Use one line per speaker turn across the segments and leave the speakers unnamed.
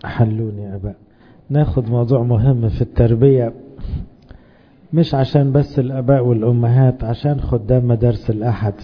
حلوني يا أباء ناخد موضوع مهم في التربية مش عشان بس الأباء والأمهات عشان خدام مدارس الأحد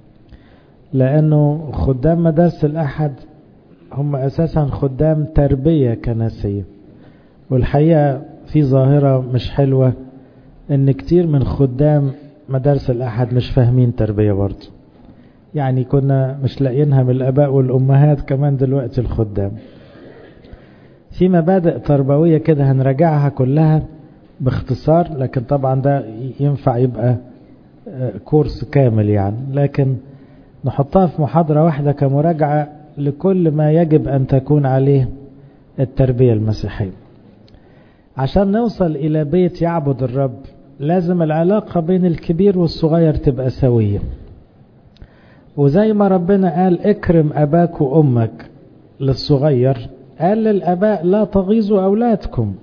لأنه خدام مدارس الأحد هم أساسا خدام تربية كنسية والحقيقة في ظاهرة مش حلوة إن كتير من خدام مدارس الأحد مش فاهمين تربية برضه يعني كنا مش لاقيينها من الآباء والأمهات كمان دلوقتي الخدام في مبادئ تربوية كده هنراجعها كلها باختصار لكن طبعا ده ينفع يبقى كورس كامل يعني لكن نحطها في محاضرة واحدة كمراجعة لكل ما يجب أن تكون عليه التربية المسيحية عشان نوصل إلى بيت يعبد الرب لازم العلاقة بين الكبير والصغير تبقى سوية وزي ما ربنا قال اكرم أباك وأمك للصغير قال للأباء لا تغيظوا أولادكم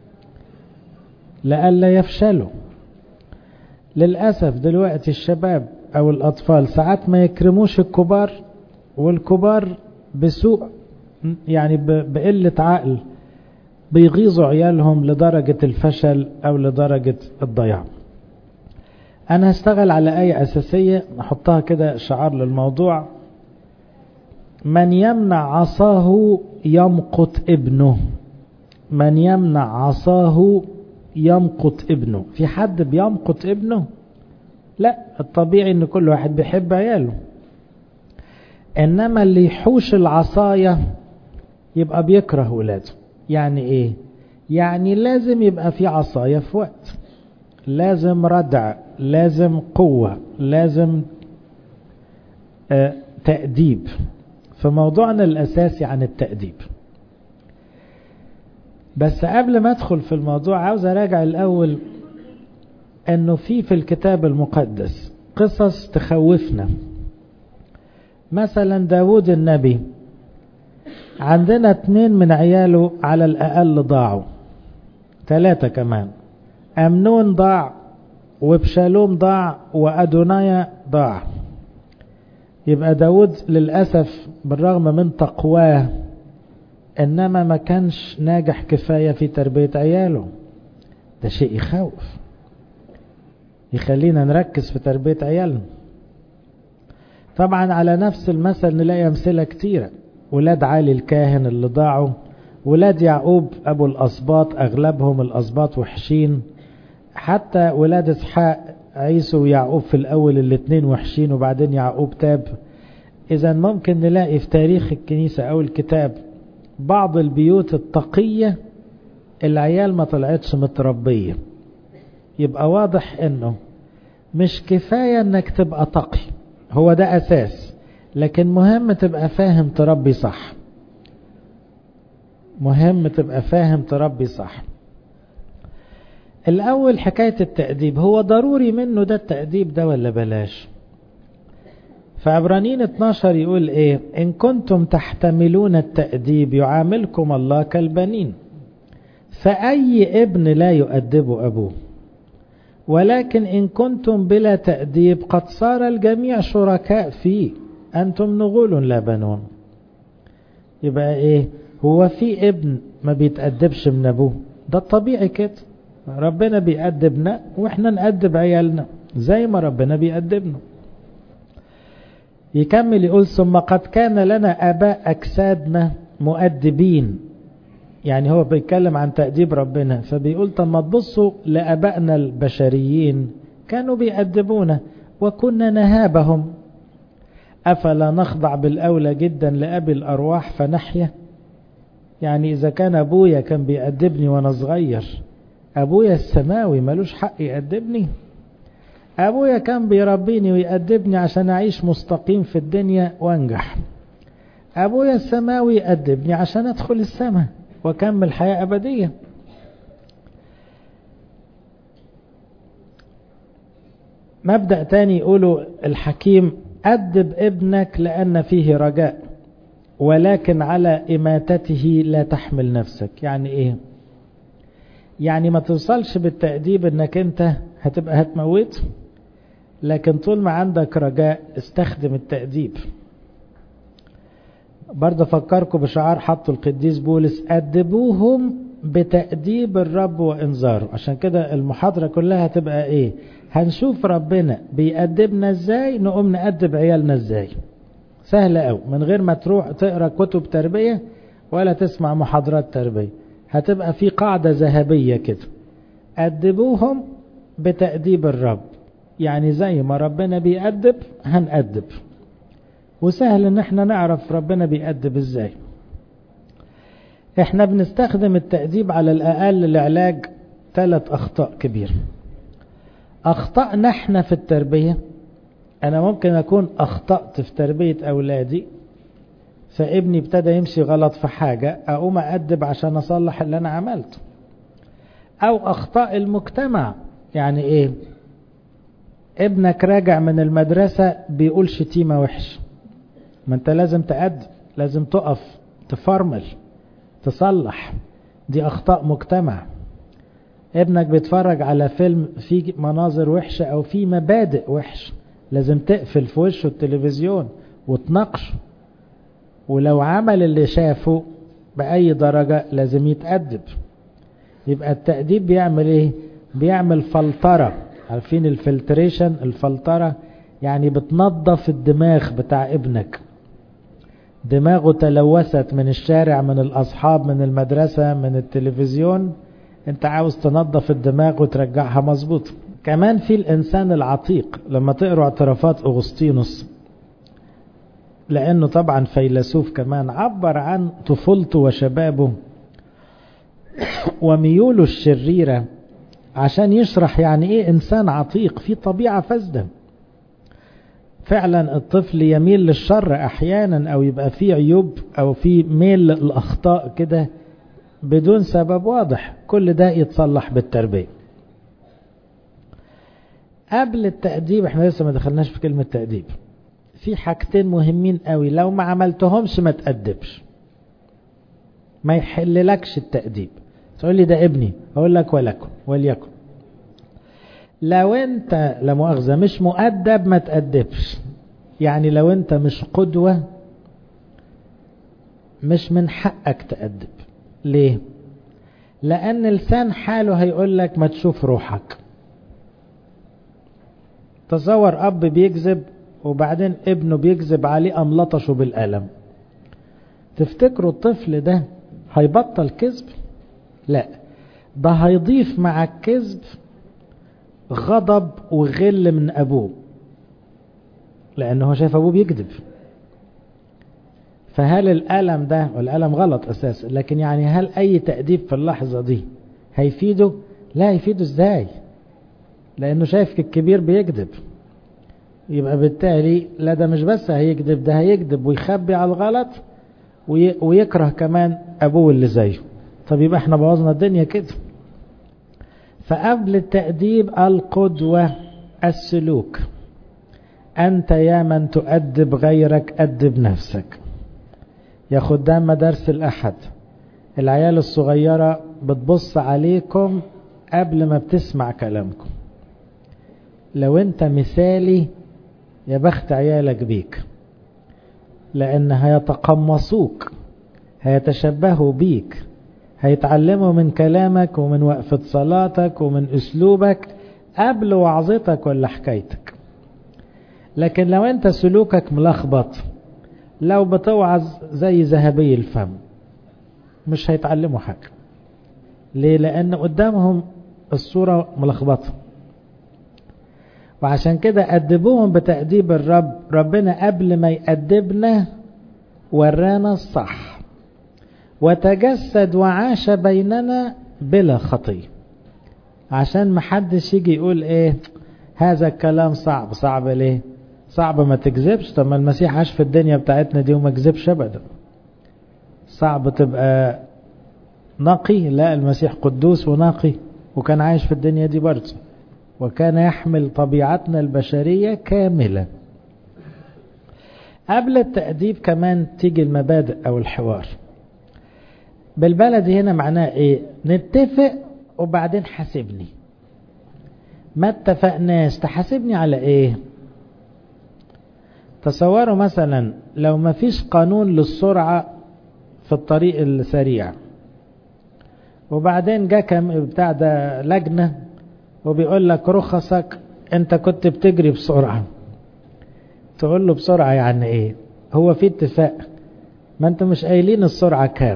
لئلا يفشلوا للأسف دلوقتي الشباب أو الأطفال ساعات ما يكرموش الكبار والكبار بسوء يعني بقلة عقل بيغيظوا عيالهم لدرجة الفشل أو لدرجة الضياع أنا هشتغل على آية أساسية نحطها كده شعار للموضوع من يمنع عصاه يمقت ابنه من يمنع عصاه يمقت ابنه في حد بيمقت ابنه لا الطبيعي ان كل واحد بيحب عياله انما اللي يحوش العصاية يبقى بيكره ولاده يعني ايه يعني لازم يبقى في عصاية في وقت لازم ردع لازم قوة لازم آه تأديب فموضوعنا الأساسي عن التأديب بس قبل ما أدخل في الموضوع عاوز أراجع الأول أنه في في الكتاب المقدس قصص تخوفنا مثلا داود النبي عندنا اتنين من عياله على الأقل ضاعوا ثلاثة كمان أمنون ضاع وبشالوم ضاع وأدونايا ضاع يبقى داود للأسف بالرغم من تقواه إنما ما كانش ناجح كفاية في تربية عياله ده شيء يخوف يخلينا نركز في تربية عيالنا طبعا على نفس المثل نلاقي أمثلة كتيرة ولاد علي الكاهن اللي ضاعوا ولاد يعقوب أبو الأسباط أغلبهم الأسباط وحشين حتى ولاد إسحاق عيسو ويعقوب في الأول الاثنين وحشين وبعدين يعقوب تاب إذا ممكن نلاقي في تاريخ الكنيسة أو الكتاب بعض البيوت التقية العيال ما طلعتش متربية يبقى واضح انه مش كفاية انك تبقى تقي هو ده اساس لكن مهم تبقى فاهم تربي صح مهم تبقى فاهم تربي صح الاول حكاية التأديب هو ضروري منه ده التأديب ده ولا بلاش فعبرانين 12 يقول ايه ان كنتم تحتملون التأديب يعاملكم الله كالبنين فأي ابن لا يؤدب أبوه ولكن إن كنتم بلا تأديب قد صار الجميع شركاء فيه أنتم نغول لا بنون يبقى إيه هو في ابن ما بيتأدبش من أبوه ده الطبيعي كده ربنا بيأدبنا وإحنا نأدب عيالنا زي ما ربنا بيأدبنا يكمل يقول ثم قد كان لنا آباء أجسادنا مؤدبين يعني هو بيتكلم عن تأديب ربنا فبيقول طب ما تبصوا لأبائنا البشريين كانوا بيأدبونا وكنا نهابهم أفلا نخضع بالأولى جدا لأبي الأرواح فنحيا يعني إذا كان أبويا كان بيأدبني وأنا صغير أبويا السماوي ملوش حق يأدبني أبويا كان بيربيني ويأدبني عشان أعيش مستقيم في الدنيا وأنجح أبويا السماوي يأدبني عشان أدخل السماء وكمل حياة أبدية مبدأ تاني يقوله الحكيم أدب ابنك لأن فيه رجاء ولكن على إماتته لا تحمل نفسك يعني إيه يعني ما توصلش بالتأديب انك انت هتبقى هتموت لكن طول ما عندك رجاء استخدم التأديب برضه فكركم بشعار حطوا القديس بولس أدبوهم بتأديب الرب وإنذاره عشان كده المحاضرة كلها تبقى إيه هنشوف ربنا بيأدبنا إزاي نقوم نأدب عيالنا إزاي سهلة أوي من غير ما تروح تقرأ كتب تربية ولا تسمع محاضرات تربية هتبقى في قاعدة ذهبية كده أدبوهم بتأديب الرب يعني زي ما ربنا بيأدب هنأدب وسهل ان احنا نعرف ربنا بيأدب ازاي احنا بنستخدم التأديب على الأقل لعلاج ثلاث أخطاء كبيرة أخطأنا احنا في التربية أنا ممكن أكون أخطأت في تربية أولادي فابني ابتدى يمشي غلط في حاجة أقوم أأدب عشان أصلح اللي أنا عملته أو أخطاء المجتمع يعني إيه ابنك راجع من المدرسة بيقول شتيمة وحش ما انت لازم تأدب لازم تقف تفرمل تصلح دي أخطاء مجتمع ابنك بيتفرج على فيلم فيه مناظر وحشة أو فيه مبادئ وحش لازم تقفل في وشه التلفزيون وتناقشه ولو عمل اللي شافه بأي درجة لازم يتأدب يبقى التأديب بيعمل ايه بيعمل فلترة عارفين الفلتريشن الفلترة يعني بتنظف الدماغ بتاع ابنك دماغه تلوثت من الشارع من الأصحاب من المدرسة من التلفزيون انت عاوز تنظف الدماغ وترجعها مظبوط كمان في الإنسان العتيق لما تقروا اعترافات أغسطينوس لأنه طبعا فيلسوف كمان عبر عن طفولته وشبابه وميوله الشريرة عشان يشرح يعني ايه انسان عتيق في طبيعة فاسدة فعلا الطفل يميل للشر احيانا او يبقى فيه عيوب او في ميل للاخطاء كده بدون سبب واضح كل ده يتصلح بالتربية قبل التأديب احنا لسه ما دخلناش في كلمة تأديب في حاجتين مهمين قوي لو ما عملتهمش ما تأدبش ما يحللكش التأديب تقول لي ده ابني اقول لك ولكن وليكن لو انت لا مؤاخذة مش مؤدب ما تأدبش يعني لو انت مش قدوة مش من حقك تأدب ليه لأن لسان حاله هيقول لك ما تشوف روحك تصور أب بيكذب وبعدين ابنه بيكذب عليه قام لطشه بالقلم تفتكروا الطفل ده هيبطل كذب لا ده هيضيف مع الكذب غضب وغل من أبوه لأنه هو شايف أبوه بيكذب فهل الألم ده والألم غلط أساسا لكن يعني هل أي تأديب في اللحظة دي هيفيده لا هيفيده ازاي لأنه شايف الكبير بيكذب يبقى بالتالي لا ده مش بس هيكذب ده هيكذب ويخبي على الغلط ويكره كمان أبوه اللي زيه طب يبقى احنا بوظنا الدنيا كده فقبل التأديب القدوة السلوك أنت يا من تؤدب غيرك أدب نفسك يا خدام مدارس الأحد العيال الصغيرة بتبص عليكم قبل ما بتسمع كلامكم لو انت مثالي يا بخت عيالك بيك لأن هيتقمصوك هيتشبهوا بيك هيتعلموا من كلامك ومن وقفة صلاتك ومن أسلوبك قبل وعظتك ولا حكايتك لكن لو انت سلوكك ملخبط لو بتوعظ زي ذهبي الفم مش هيتعلموا حاجة ليه لأن قدامهم الصورة ملخبطة وعشان كده أدبوهم بتأديب الرب ربنا قبل ما يأدبنا ورانا الصح وتجسد وعاش بيننا بلا خطية عشان محدش يجي يقول ايه هذا الكلام صعب صعب ليه صعب ما تكذبش طب ما المسيح عاش في الدنيا بتاعتنا دي وما كذبش ابدا صعب تبقى نقي لا المسيح قدوس ونقي وكان عايش في الدنيا دي برضه وكان يحمل طبيعتنا البشرية كاملة قبل التأديب كمان تيجي المبادئ أو الحوار بالبلدي هنا معناه ايه نتفق وبعدين حاسبني ما اتفقناش تحاسبني على ايه تصوروا مثلا لو ما فيش قانون للسرعة في الطريق السريع وبعدين جا كم بتاع ده لجنة وبيقول لك رخصك انت كنت بتجري بسرعة تقول له بسرعة يعني ايه هو في اتفاق ما انت مش قايلين السرعة كام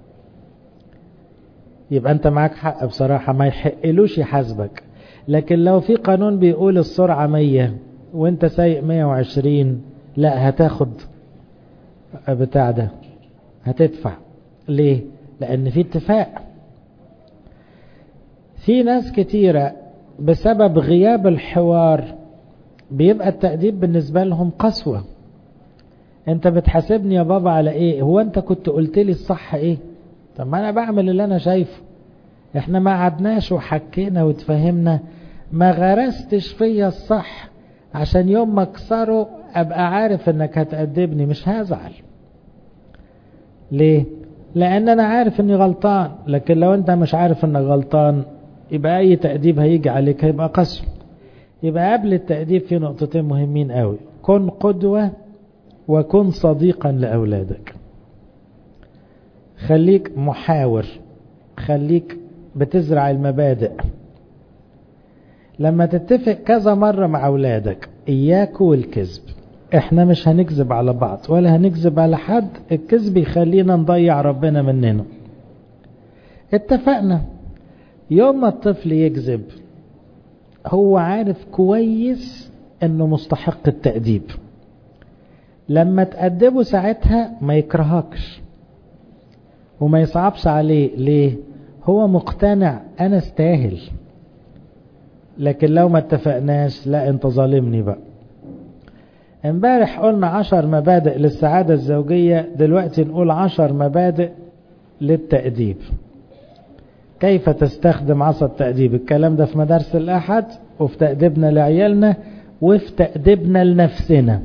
يبقى انت معاك حق بصراحة ما يحقلوش يحاسبك لكن لو في قانون بيقول السرعة مية وانت سايق مية وعشرين لا هتاخد بتاع ده هتدفع ليه لان في اتفاق في ناس كتيرة بسبب غياب الحوار بيبقى التأديب بالنسبة لهم قسوة انت بتحاسبني يا بابا على ايه هو انت كنت قلت لي الصح ايه طب ما انا بعمل اللي انا شايفه احنا ما قعدناش وحكينا وتفهمنا ما غرستش فيا الصح عشان يوم ما اكسره ابقى عارف انك هتأدبني مش هزعل ليه لان انا عارف اني غلطان لكن لو انت مش عارف انك غلطان يبقى اي تأديب هيجي عليك هيبقى قسم يبقى قبل التأديب في نقطتين مهمين قوي كن قدوة وكن صديقا لأولادك خليك محاور خليك بتزرع المبادئ لما تتفق كذا مرة مع أولادك إياك والكذب احنا مش هنكذب على بعض ولا هنكذب على حد الكذب يخلينا نضيع ربنا مننا اتفقنا يوم ما الطفل يكذب هو عارف كويس انه مستحق التأديب لما تأدبه ساعتها ما يكرهكش وما يصعبش عليه ليه هو مقتنع انا استاهل لكن لو ما اتفقناش لا انت ظالمني بقى امبارح قلنا عشر مبادئ للسعادة الزوجية دلوقتي نقول عشر مبادئ للتأديب كيف تستخدم عصا التأديب الكلام ده في مدارس الأحد وفي تأديبنا لعيالنا وفي تأديبنا لنفسنا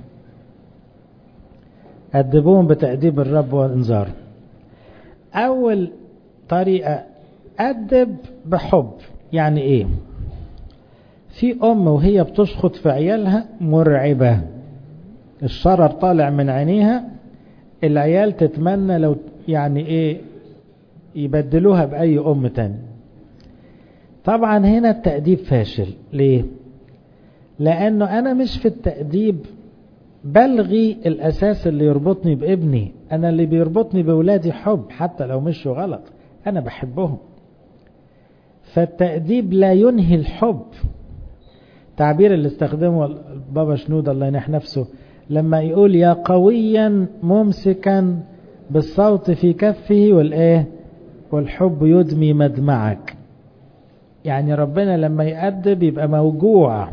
أدبوهم بتأديب الرب وإنذاره أول طريقة أدب بحب يعني إيه في أم وهي بتشخط في عيالها مرعبة الشرر طالع من عينيها العيال تتمنى لو يعني إيه يبدلوها بأي أم تاني طبعا هنا التأديب فاشل ليه لأنه أنا مش في التأديب بلغي الأساس اللي يربطني بابني أنا اللي بيربطني بولادي حب حتى لو مشوا غلط أنا بحبهم فالتأديب لا ينهي الحب تعبير اللي استخدمه بابا شنود الله ينح نفسه لما يقول يا قويا ممسكا بالصوت في كفه والايه والحب يدمي مدمعك يعني ربنا لما يأدب يبقى موجوع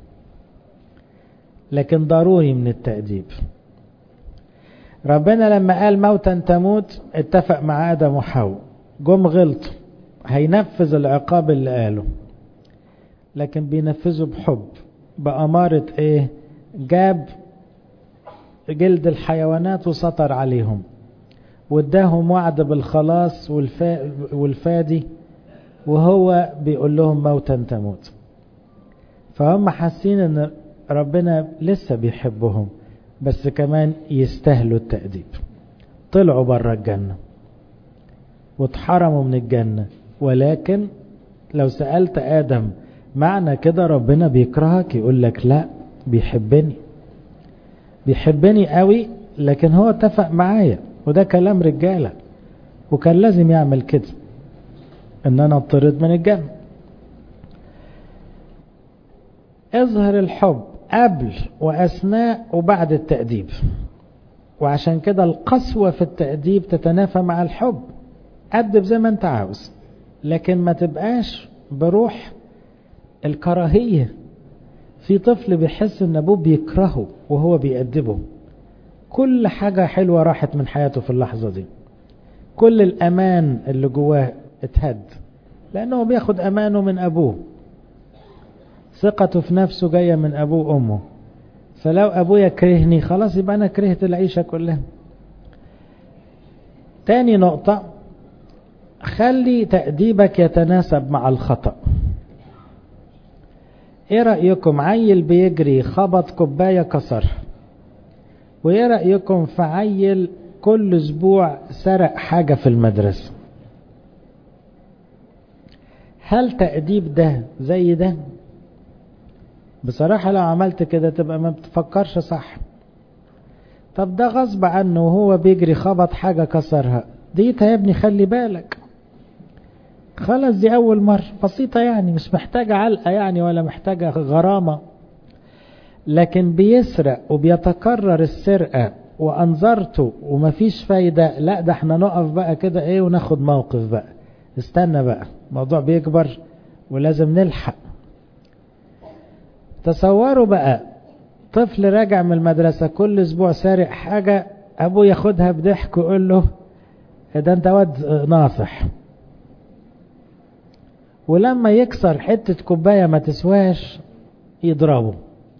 لكن ضروري من التأديب ربنا لما قال موتا تموت اتفق مع آدم وحواء جم غلطوا هينفذ العقاب اللي قاله لكن بينفذه بحب بأمارة ايه جاب جلد الحيوانات وسطر عليهم واداهم وعد بالخلاص والفا والفادي وهو بيقول لهم موتا تموت فهم حاسين ان ربنا لسه بيحبهم بس كمان يستاهلوا التأديب طلعوا بره الجنة واتحرموا من الجنة ولكن لو سألت آدم معنى كده ربنا بيكرهك يقول لك لا بيحبني بيحبني قوي لكن هو اتفق معايا وده كلام رجالة وكان لازم يعمل كده ان انا اطرد من الجنة اظهر الحب قبل واثناء وبعد التأديب وعشان كده القسوة في التأديب تتنافى مع الحب أدب زي ما انت عاوز لكن ما تبقاش بروح الكراهية في طفل بيحس ان ابوه بيكرهه وهو بيأدبه كل حاجة حلوة راحت من حياته في اللحظة دي كل الأمان اللي جواه اتهد لأنه بياخد أمانه من أبوه ثقته في نفسه جاية من أبوه وأمه فلو أبويا كرهني خلاص يبقى أنا كرهت العيشة كلها تاني نقطة خلي تأديبك يتناسب مع الخطأ ايه رأيكم عيل بيجري خبط كوباية كسر وإيه رأيكم في عيل كل أسبوع سرق حاجة في المدرسة هل تأديب ده زي ده بصراحة لو عملت كده تبقى ما بتفكرش صح طب ده غصب عنه وهو بيجري خبط حاجة كسرها ديتها يا ابني خلي بالك خلاص دي أول مرة بسيطة يعني مش محتاجة علقة يعني ولا محتاجة غرامة لكن بيسرق وبيتكرر السرقة وأنظرته ومفيش فايدة لا ده احنا نقف بقى كده ايه وناخد موقف بقى استنى بقى الموضوع بيكبر ولازم نلحق تصوروا بقى طفل راجع من المدرسة كل اسبوع سارق حاجة ابوه ياخدها بضحك ويقول له ده انت واد ناصح ولما يكسر حتة كوباية ما تسواش يضربه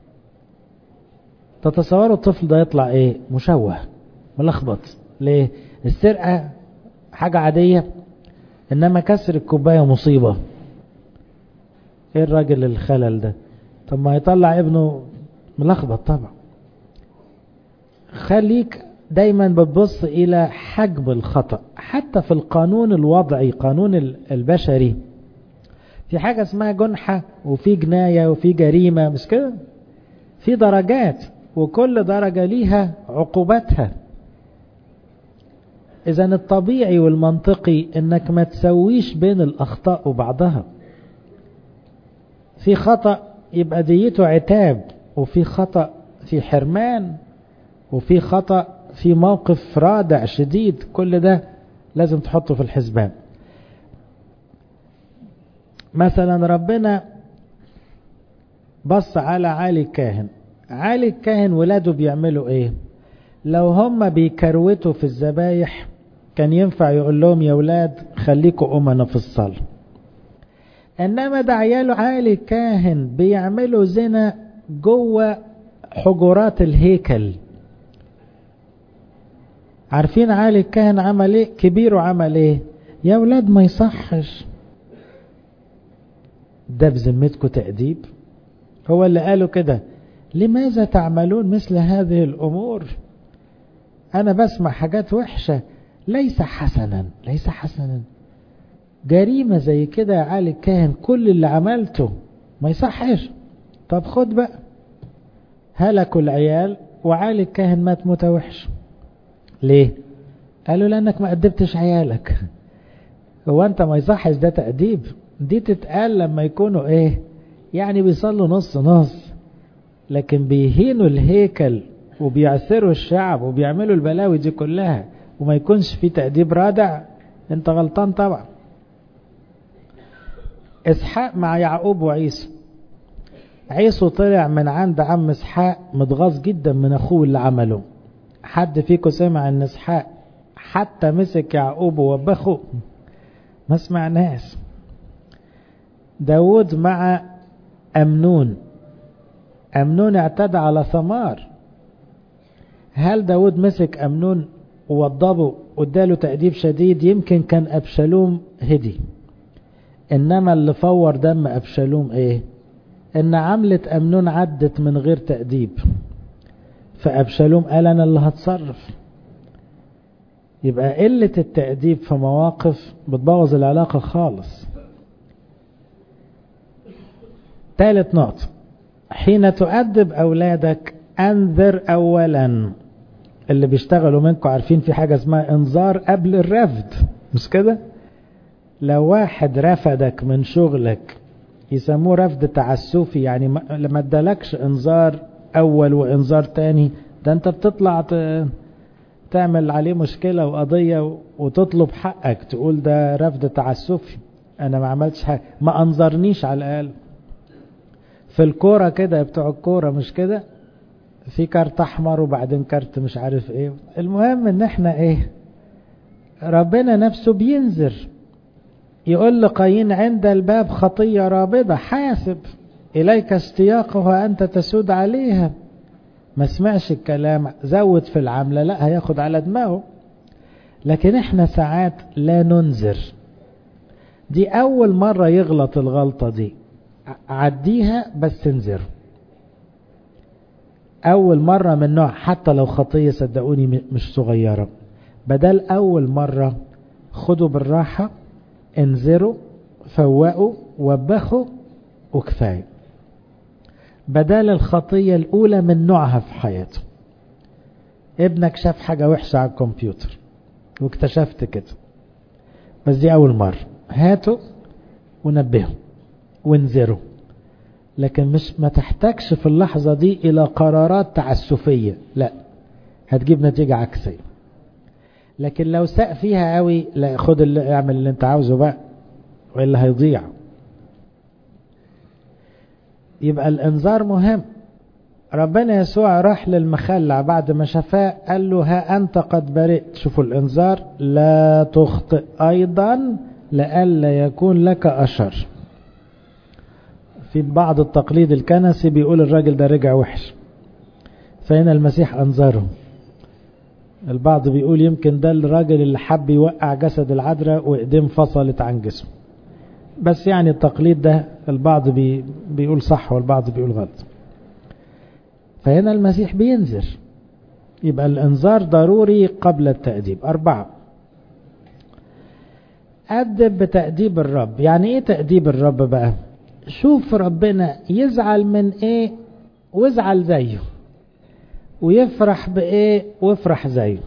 تتصوروا الطفل ده يطلع ايه مشوه ملخبط ليه السرقة حاجة عادية انما كسر الكوباية مصيبة ايه الراجل الخلل ده طب ما يطلع ابنه ملخبط طبعا خليك دايما بتبص الى حجم الخطأ حتى في القانون الوضعي قانون البشري في حاجة اسمها جنحة وفي جناية وفي جريمة مش كده في درجات وكل درجة ليها عقوباتها إذا الطبيعي والمنطقي إنك ما تسويش بين الأخطاء وبعضها في خطأ يبقى ديته عتاب وفي خطأ في حرمان وفي خطأ في موقف رادع شديد كل ده لازم تحطه في الحسبان مثلا ربنا بص على علي الكاهن علي الكاهن ولاده بيعملوا ايه لو هم بيكروتوا في الذبايح كان ينفع يقول لهم يا ولاد خليكوا أمنا في الصلاة إنما ده عياله عالي الكاهن بيعملوا زنا جوه حجرات الهيكل عارفين عالي الكاهن عمل ايه كبيره عمل ايه يا ولاد ما يصحش ده بذمتكم تأديب هو اللي قالوا كده لماذا تعملون مثل هذه الأمور أنا بسمع حاجات وحشة ليس حسنا ليس حسنا جريمة زي كده يا علي الكاهن كل اللي عملته ما يصحش طب خد بقى هلكوا العيال وعالي الكاهن مات موتة وحش ليه قالوا لأنك ما أدبتش عيالك هو أنت ما يصحش ده تأديب دي تتقال لما يكونوا ايه يعني بيصلوا نص نص لكن بيهينوا الهيكل وبيعثروا الشعب وبيعملوا البلاوي دي كلها وما يكونش في تأديب رادع انت غلطان طبعا اسحاق مع يعقوب وعيسى عيسو طلع من عند عم اسحاق متغاظ جدا من اخوه اللي عمله حد فيكم سمع ان اسحاق حتى مسك يعقوب ووبخه ما سمعناش داود مع أمنون أمنون اعتدى على ثمار هل داود مسك أمنون ووضبه واداله تأديب شديد يمكن كان أبشالوم هدي إنما اللي فور دم أبشالوم إيه إن عملة أمنون عدت من غير تأديب فأبشالوم قال أنا اللي هتصرف يبقى قلة التأديب في مواقف بتبوظ العلاقة خالص ثالث نقطة حين تؤدب أولادك أنذر أولا اللي بيشتغلوا منكم عارفين في حاجة اسمها انذار قبل الرفض مش كده لو واحد رفدك من شغلك يسموه رفض تعسفي يعني ما ادالكش انذار اول وانذار تاني ده انت بتطلع تعمل عليه مشكلة وقضية وتطلب حقك تقول ده رفض تعسفي انا ما عملتش حاجة ما انظرنيش على الاقل في الكورة كده بتوع الكورة مش كده في كارت احمر وبعدين كارت مش عارف ايه المهم ان احنا ايه ربنا نفسه بينذر يقول لقايين عند الباب خطية رابضة حاسب إليك استياقه وأنت تسود عليها ما سمعش الكلام زود في العملة لا هياخد على دماغه لكن احنا ساعات لا ننذر دي أول مرة يغلط الغلطة دي عديها بس انذر أول مرة من نوع حتى لو خطية صدقوني مش صغيرة بدل أول مرة خدوا بالراحة انذروا فوقوا وبخوا وكفاية بدل الخطية الأولى من نوعها في حياته ابنك شاف حاجة وحشة على الكمبيوتر واكتشفت كده بس دي أول مرة هاته ونبهه وانذره لكن مش ما تحتاجش في اللحظة دي إلى قرارات تعسفية لا هتجيب نتيجة عكسية لكن لو ساق فيها قوي لا خد اللي اعمل اللي انت عاوزه بقى وإلا هيضيع يبقى الانذار مهم ربنا يسوع راح للمخلع بعد ما شفاه قال له ها أنت قد برئت شوفوا الإنذار لا تخطئ أيضا لئلا يكون لك أشر في بعض التقليد الكنسي بيقول الراجل ده رجع وحش فهنا المسيح أنظره البعض بيقول يمكن ده الراجل اللي حب يوقع جسد العذراء وإيديه انفصلت عن جسمه بس يعني التقليد ده البعض بي بيقول صح والبعض بيقول غلط فهنا المسيح بينذر يبقى الانذار ضروري قبل التأديب أربعة أدب بتأديب الرب يعني إيه تأديب الرب بقى شوف ربنا يزعل من إيه وازعل زيه ويفرح بإيه وافرح زيه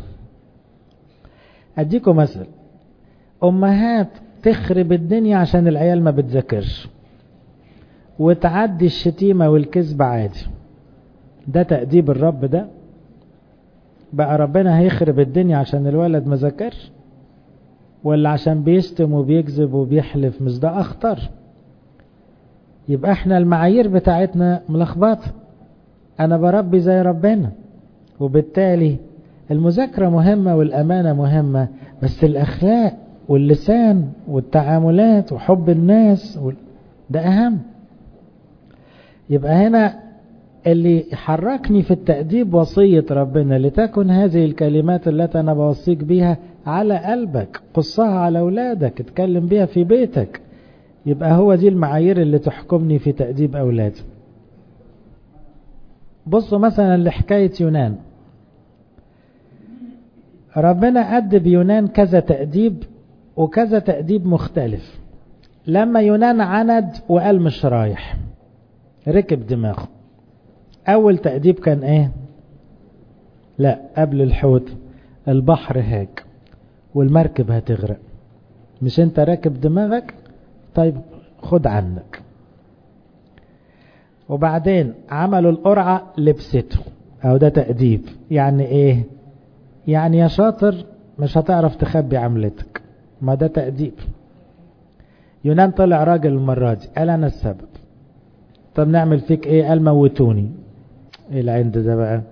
أديكم مثل أمهات تخرب الدنيا عشان العيال ما بتذاكرش وتعدي الشتيمة والكذب عادي ده تأديب الرب ده بقى ربنا هيخرب الدنيا عشان الولد ما ذاكرش ولا عشان بيشتم وبيكذب وبيحلف مش ده أخطر يبقى احنا المعايير بتاعتنا ملخبطة أنا بربي زي ربنا وبالتالي المذاكرة مهمة والأمانة مهمة بس الأخلاق واللسان والتعاملات وحب الناس ده أهم يبقى هنا اللي حركني في التأديب وصية ربنا لتكن هذه الكلمات التي أنا بوصيك بيها على قلبك قصها على أولادك اتكلم بيها في بيتك يبقى هو دي المعايير اللي تحكمني في تأديب أولادي بصوا مثلا لحكاية يونان ربنا أدب يونان كذا تأديب وكذا تأديب مختلف لما يونان عند وقال مش رايح ركب دماغه أول تأديب كان إيه لا قبل الحوت البحر هاج والمركب هتغرق مش انت راكب دماغك طيب خد عنك وبعدين عملوا القرعة لبسته أو ده تأديب يعني إيه يعني يا شاطر مش هتعرف تخبي عملتك ما ده تأديب يونان طلع راجل المرة دي قال أنا السبب طب نعمل فيك إيه قال موتوني إيه العند ده بقى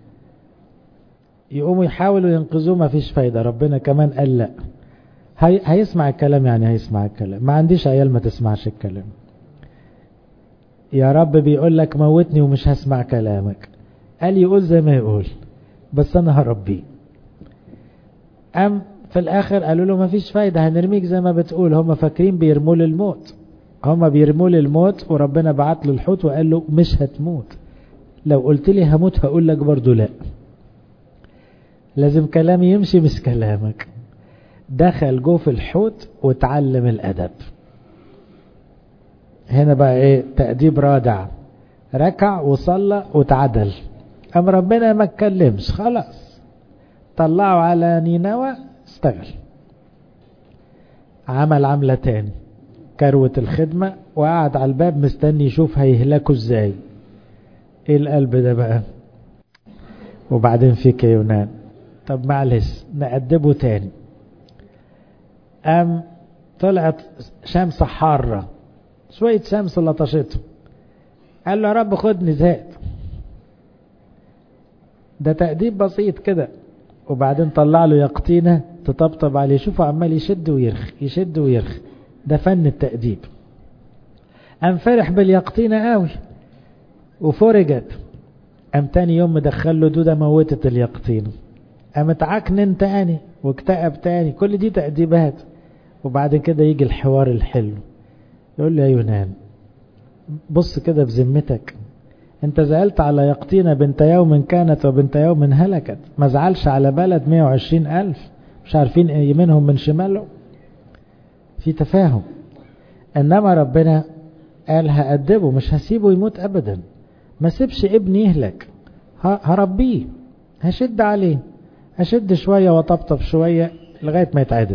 يقوموا يحاولوا ينقذوه ما فيش فايدة ربنا كمان قال لا هي هيسمع الكلام يعني هيسمع الكلام ما عنديش عيال ما تسمعش الكلام يا رب بيقول لك موتني ومش هسمع كلامك قال يقول زي ما يقول بس انا هربيه ام في الاخر قالوا له ما فيش فايدة هنرميك زي ما بتقول هم فاكرين بيرموا للموت هم بيرموا للموت وربنا بعت له الحوت وقال له مش هتموت لو قلت لي هموت هقول لك برضو لا لازم كلامي يمشي مش كلامك دخل جوه في الحوت وتعلم الأدب هنا بقى ايه تأديب رادع ركع وصلى وتعدل أم ربنا ما اتكلمش خلاص طلعوا على نينوى اشتغل عمل عملة تاني كروة الخدمة وقعد على الباب مستني يشوف هيهلكوا ازاي ايه القلب ده بقى وبعدين فيك يا يونان طب معلش نأدبه تاني قام طلعت شمس حارة شوية شمس لطشته قال له يا رب خدني زهقت ده تأديب بسيط كده وبعدين طلع له يقطينة تطبطب عليه شوفه عمال يشد ويرخ يشد ويرخ ده فن التأديب قام فرح باليقطينة قوي وفرجت قام تاني يوم مدخل له دودة موتت اليقطينة قام اتعكنن تاني واكتئب تاني كل دي تأديبات وبعد كده يجي الحوار الحلو يقول لي يا يونان بص كده بذمتك انت زعلت على يقطين بنت يوم كانت وبنت يوم هلكت ما زعلش على بلد 120 ألف مش عارفين يمينهم من شمالهم في تفاهم انما ربنا قال هأدبه مش هسيبه يموت ابدا ما سيبش ابني يهلك هربيه هشد عليه هشد شوية وطبطب شوية لغاية ما يتعدل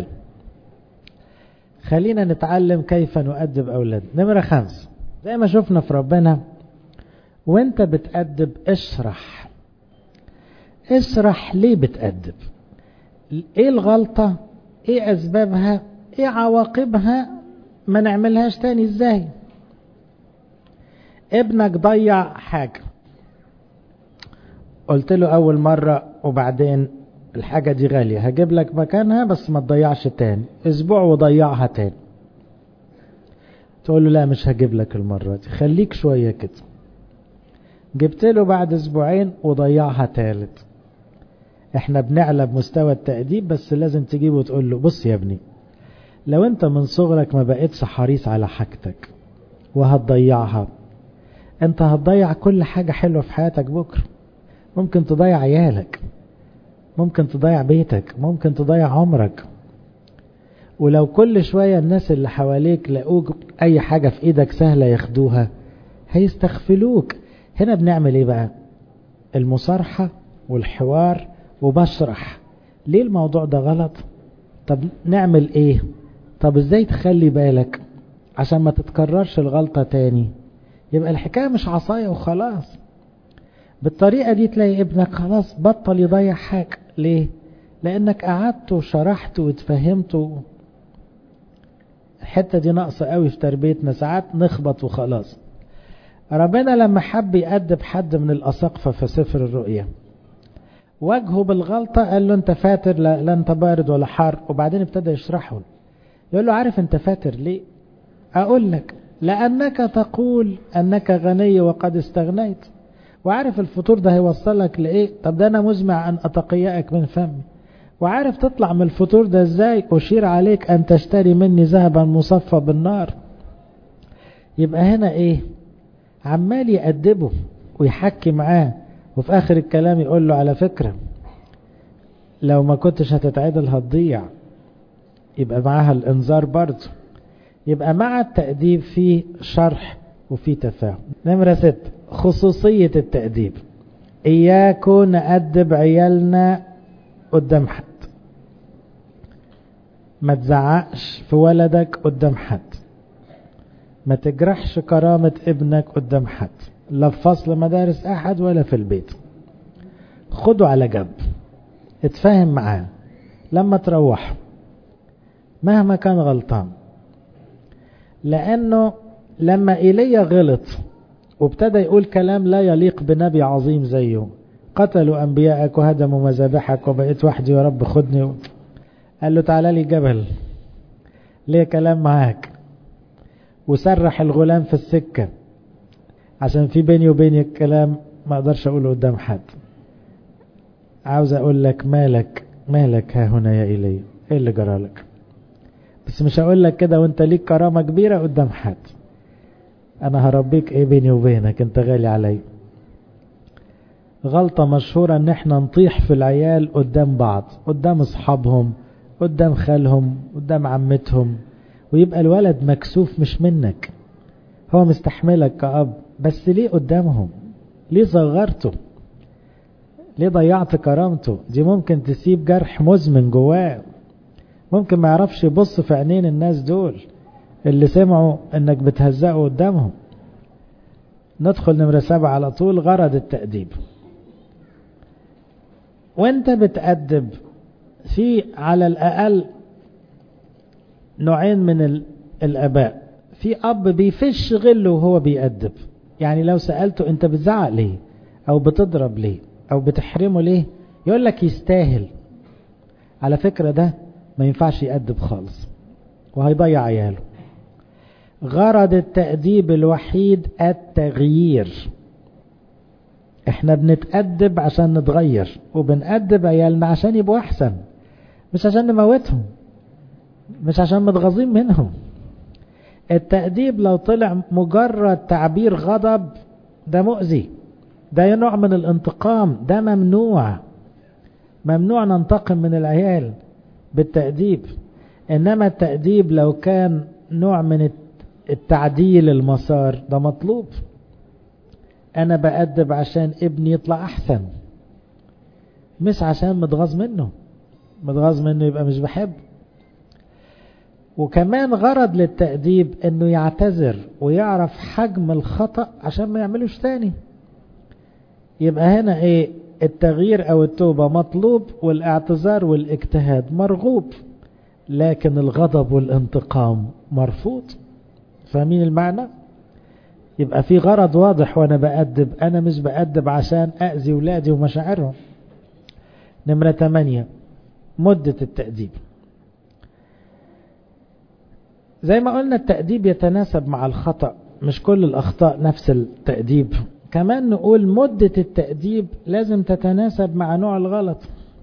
خلينا نتعلم كيف نؤدب أولادنا نمرة خمس زي ما شفنا في ربنا وانت بتأدب اشرح اشرح ليه بتأدب ايه الغلطة ايه اسبابها ايه عواقبها ما نعملهاش تاني ازاي ابنك ضيع حاجة قلت له اول مرة وبعدين الحاجة دي غالية هجيب لك مكانها بس ما تضيعش تاني اسبوع وضيعها تاني تقول له لا مش هجيب لك المرة دي خليك شوية كده جبت له بعد اسبوعين وضيعها تالت احنا بنعلى بمستوى التأديب بس لازم تجيبه وتقول له بص يا ابني لو انت من صغرك ما بقيتش حريص على حاجتك وهتضيعها انت هتضيع كل حاجة حلوة في حياتك بكرة ممكن تضيع عيالك ممكن تضيع بيتك ممكن تضيع عمرك ولو كل شوية الناس اللي حواليك لقوك اي حاجة في ايدك سهلة ياخدوها هيستغفلوك هنا بنعمل ايه بقى المصارحة والحوار وبشرح ليه الموضوع ده غلط طب نعمل ايه طب ازاي تخلي بالك عشان ما تتكررش الغلطة تاني يبقى الحكاية مش عصاية وخلاص بالطريقة دي تلاقي ابنك خلاص بطل يضيع حاجة ليه لانك قعدت وشرحت واتفهمت الحتة دي ناقصة قوي في تربيتنا ساعات نخبط وخلاص ربنا لما حب يأدب حد من الأساقفة في سفر الرؤيا واجهه بالغلطة قال له انت فاتر لا, لا انت بارد ولا حار وبعدين ابتدى يشرحه يقول له عارف انت فاتر ليه اقول لك لانك تقول انك غني وقد استغنيت وعارف الفطور ده هيوصلك لايه طب ده انا مزمع ان اتقيأك من فمي وعارف تطلع من الفطور ده ازاي اشير عليك ان تشتري مني ذهبا مصفى بالنار يبقى هنا ايه عمال يأدبه ويحكي معاه وفي اخر الكلام يقول له على فكرة لو ما كنتش هتتعدل هتضيع يبقى معاها الانذار برضه يبقى مع التأديب في شرح وفي تفاهم نمرة ست خصوصية التأديب إياكو نأدب عيالنا قدام حد ما تزعقش في ولدك قدام حد ما تجرحش كرامة ابنك قدام حد لا في فصل مدارس أحد ولا في البيت خده على جنب اتفاهم معاه لما تروح مهما كان غلطان لأنه لما إيليا غلط وابتدى يقول كلام لا يليق بنبي عظيم زيه قتلوا أنبياءك وهدموا مذابحك وبقيت وحدي يا رب خدني قال له تعالى لي جبل ليه كلام معاك وسرح الغلام في السكة عشان في بيني وبينك كلام ما اقدرش اقوله قدام حد عاوز اقول لك مالك مالك ها هنا يا إلي ايه اللي جرالك بس مش هقول لك كده وانت ليك كرامة كبيرة قدام حد انا هربيك ايه بيني وبينك انت غالي علي غلطة مشهورة ان احنا نطيح في العيال قدام بعض قدام اصحابهم قدام خالهم قدام عمتهم ويبقى الولد مكسوف مش منك هو مستحملك كأب بس ليه قدامهم ليه صغرته ليه ضيعت كرامته دي ممكن تسيب جرح مزمن جواه ممكن ما يعرفش يبص في عينين الناس دول اللي سمعوا انك بتهزقه قدامهم ندخل نمرة سبعة على طول غرض التأديب وانت بتأدب في على الأقل نوعين من الآباء في أب بيفش غله وهو بيأدب يعني لو سألته أنت بتزعق ليه أو بتضرب ليه أو بتحرمه ليه يقول لك يستاهل على فكرة ده ما ينفعش يأدب خالص وهيضيع عياله غرض التأديب الوحيد التغيير احنا بنتأدب عشان نتغير وبنأدب عيالنا عشان يبقوا أحسن مش عشان نموتهم مش عشان متغاظين منهم التأديب لو طلع مجرد تعبير غضب ده مؤذي ده نوع من الانتقام ده ممنوع ممنوع ننتقم من العيال بالتأديب إنما التأديب لو كان نوع من التعديل المسار ده مطلوب أنا بأدب عشان ابني يطلع أحسن مش عشان متغاظ منه متغاظ منه يبقى مش بحب وكمان غرض للتأديب انه يعتذر ويعرف حجم الخطأ عشان ما يعملوش تاني يبقى هنا ايه التغيير او التوبة مطلوب والاعتذار والاجتهاد مرغوب لكن الغضب والانتقام مرفوض فاهمين المعنى يبقى في غرض واضح وانا بأدب انا مش بأدب عشان اذي ولادي ومشاعرهم نمرة 8 مدة التأديب زي ما قلنا التأديب يتناسب مع الخطأ مش كل الأخطاء نفس التأديب كمان نقول مدة التأديب لازم تتناسب مع نوع الغلط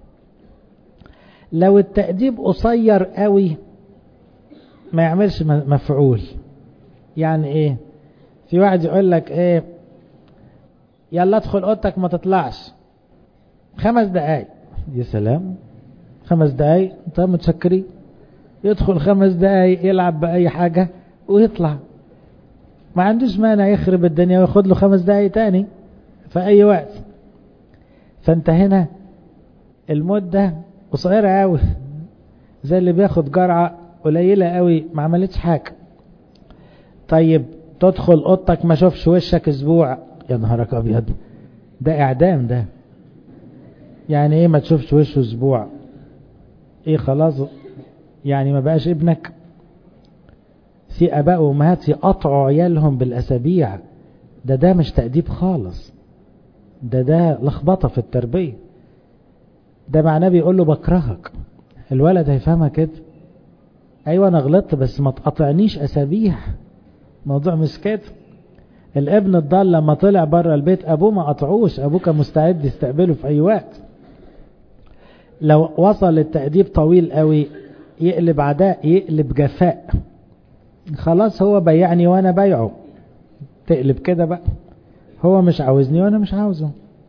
لو التأديب قصير قوي ما يعملش مفعول يعني ايه في واحد يقول لك ايه يلا ادخل اوضتك ما تطلعش خمس دقايق يا سلام خمس دقايق انت متشكرين يدخل خمس دقايق يلعب بأي حاجة ويطلع ما عندوش مانع يخرب الدنيا وياخد له خمس دقايق تاني في أي وقت فانت هنا المدة قصيرة قوي زي اللي بياخد جرعة قليلة قوي ما عملتش حاجة طيب تدخل اوضتك ما شوفش وشك اسبوع يا نهارك ابيض ده اعدام ده يعني ايه ما تشوفش وشه اسبوع ايه خلاص يعني ما بقاش ابنك في اباء وامهات يقطعوا عيالهم بالاسابيع ده ده مش تأديب خالص ده ده لخبطة في التربية ده معناه بيقول له بكرهك الولد هيفهمها كده ايوه انا غلطت بس ما تقطعنيش اسابيع موضوع مش كده الابن الضال لما طلع بره البيت ابوه ما قطعوش ابوه كان مستعد يستقبله في اي وقت لو وصل التأديب طويل قوي يقلب عداء يقلب جفاء خلاص هو بيعني وانا بيعه تقلب كده بقى هو مش عاوزني وانا مش عاوزه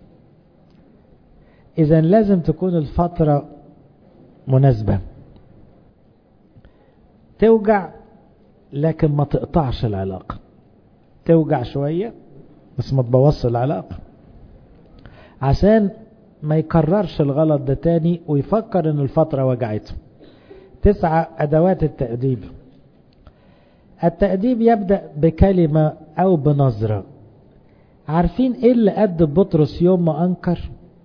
اذا لازم تكون الفترة مناسبة توجع لكن ما تقطعش العلاقة توجع شوية بس ما تبوظش العلاقة عشان ما يكررش الغلط ده تاني ويفكر ان الفترة وجعته تسعة أدوات التأديب التأديب يبدأ بكلمة أو بنظرة عارفين إيه اللي أدب بطرس يوم ما أنكر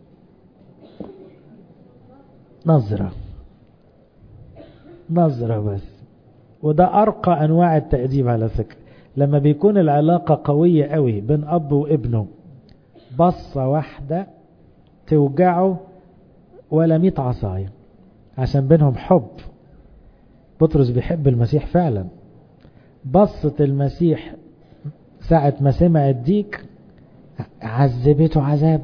نظرة نظرة بس وده أرقى أنواع التأديب على فكرة لما بيكون العلاقة قوية قوي بين أب وابنه بصة واحدة توجعه ولا ميت عصاية عشان بينهم حب بطرس بيحب المسيح فعلا بصة المسيح ساعة ما سمع الديك عذبته عذاب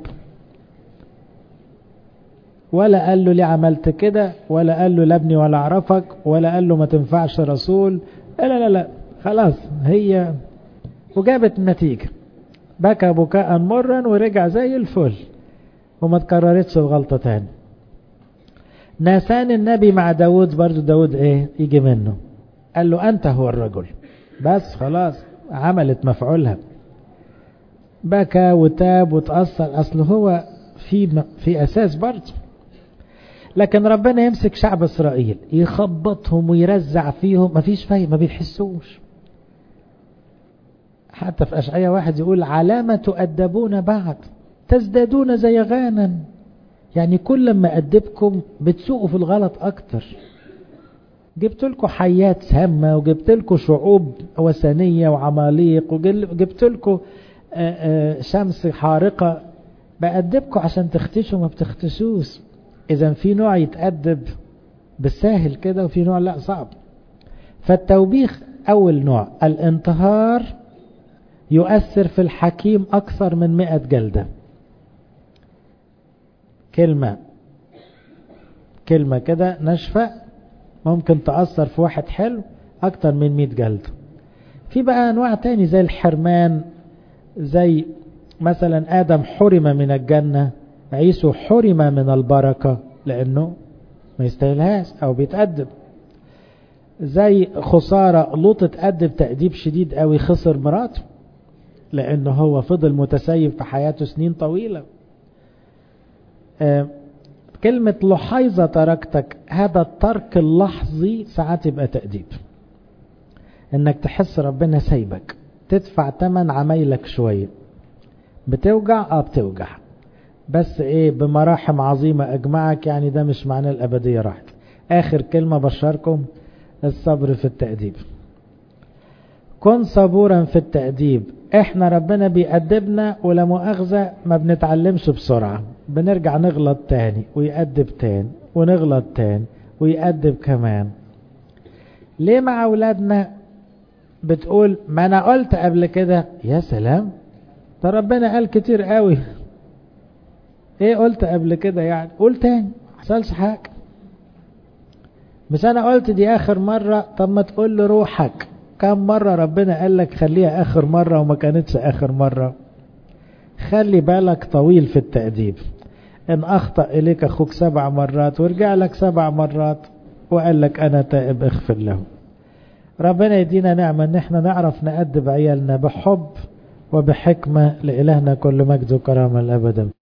ولا قال له ليه عملت كده ولا قال له لا ابني ولا اعرفك ولا قال له ما تنفعش رسول لا لا لا خلاص هي وجابت النتيجة بكى بكاء مرا ورجع زي الفل وما تكررتش الغلطة تاني ناسان النبي مع داود برضو داود ايه يجي منه قال له انت هو الرجل بس خلاص عملت مفعولها بكى وتاب وتأثر اصل هو في في اساس برضه لكن ربنا يمسك شعب اسرائيل يخبطهم ويرزع فيهم مفيش فايدة ما بيحسوش حتى في اشعياء واحد يقول علامة تؤدبون بعد تزدادون زيغانا يعني كل ما أدبكم بتسوقوا في الغلط أكتر جبت لكم حيات سامة وجبت لكم شعوب وثنية وعماليق وجبت لكم شمس حارقة بأدبكم عشان تختشوا ما بتختشوش إذا في نوع يتأدب بالساهل كده وفي نوع لا صعب فالتوبيخ أول نوع الانتهار يؤثر في الحكيم أكثر من مئة جلدة كلمة كلمة كده ناشفة ممكن تأثر في واحد حلو أكتر من 100 جلد في بقى أنواع تاني زي الحرمان زي مثلا آدم حرم من الجنة عيسو حرم من البركة لأنه ما يستاهلهاش أو بيتأدب زي خسارة لوط اتأدب تأديب شديد قوي خسر مراته لأنه هو فضل متسيب في حياته سنين طويلة آه كلمة لحيظة تركتك هذا الترك اللحظي ساعات يبقى تأديب انك تحس ربنا سايبك تدفع تمن عمايلك شوية بتوجع اه بتوجع بس ايه بمراحم عظيمة اجمعك يعني ده مش معناه الابدية راحت اخر كلمة بشركم الصبر في التأديب كن صبورا في التأديب احنا ربنا بيأدبنا ولا مؤاخذة ما بنتعلمش بسرعة بنرجع نغلط تاني ويأدب تاني ونغلط تاني ويأدب كمان ليه مع أولادنا بتقول ما أنا قلت قبل كده يا سلام ده ربنا قال كتير قوي ايه قلت قبل كده يعني قول تاني حصلش حاجة مش أنا قلت دي آخر مرة طب ما تقول لروحك كم مرة ربنا قال لك خليها آخر مرة وما كانتش آخر مرة خلي بالك طويل في التأديب إن أخطأ إليك أخوك سبع مرات ورجع لك سبع مرات وقال لك أنا تائب اغفر له ربنا يدينا نعمة إن احنا نعرف نأدب عيالنا بحب وبحكمة لإلهنا كل مجد وكرامة الأبدا